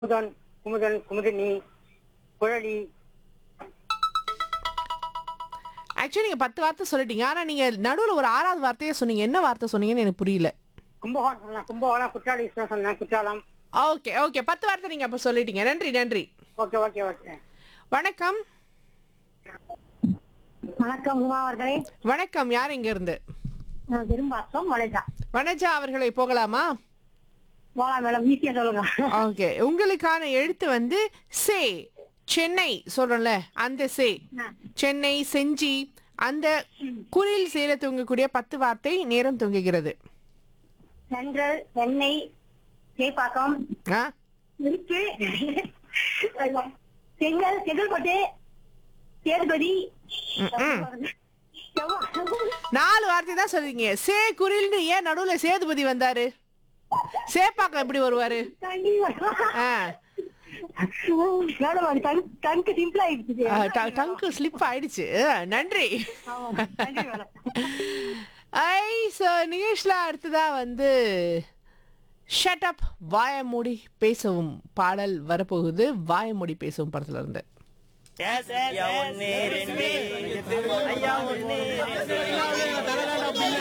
Kumudhan Kumudhan Kumudhini Kuzhali actually நீங்க பத்து வார்த்தை சொல்லிட்டீங்க ஆனா நீங்க நடுவுல ஒரு ஆறாவது வார்த்தையே சொன்னீங்க என்ன வார்த்தை சொன்னீங்கன்னு எனக்கு புரியல கும்பகோணம் சொன்னேன் கும்பகோணம் குற்றாலி சொன்னேன் குற்றாலம் ஓகே ஓகே பத்து வார்த்தை நீங்க அப்ப சொல்லிட்டீங்க நன்றி நன்றி ஓகே ஓகே ஓகே வணக்கம் வணக்கம் உமா அவர்களே வணக்கம் யார் இங்க இருந்து நான் விரும்பாக்கம் வளைஜா வனஜா அவர்களை போகலாமா போலாம் மேடம் ஈஸியா சொல்லுங்க ஓகே உங்களுக்கான எழுத்து வந்து சே சென்னை சொல்றோம்ல அந்த சே சென்னை செஞ்சி அந்த குரில் சேல தூங்கக்கூடிய பத்து வார்த்தை நேரம் தூங்குகிறது சென்றல் சென்னை சேப்பாக்கம் ஆ இருக்கு செங்கல் செங்கல்பட்டு சேதுபதி நாலு வார்த்தை தான் சொல்றீங்க சே குரில்னு ஏன் நடுவுல சேதுபதி வந்தாரு சேப்பாக்கம் எப்படி வருவாரு ஆ மேடம் அது டங்க் டங்க் சிம்பிள் ஆயிடுச்சு ஆ, ட- டங்கு ஸ்லிப் ஆயிடுச்சு ஆ, நன்றி நன்றி மேடம் ஐ ஸோ நிகேஷ்ல அடுத்ததா வந்து ஷட் அப் வாய மூடி பேசவும் பாடல் வரப்போகுது வாய மூடி பேசவும் படத்துல இருந்து ஐயா ஒன்னு ரெண்டு ஐயா ஒன்னு ரெண்டு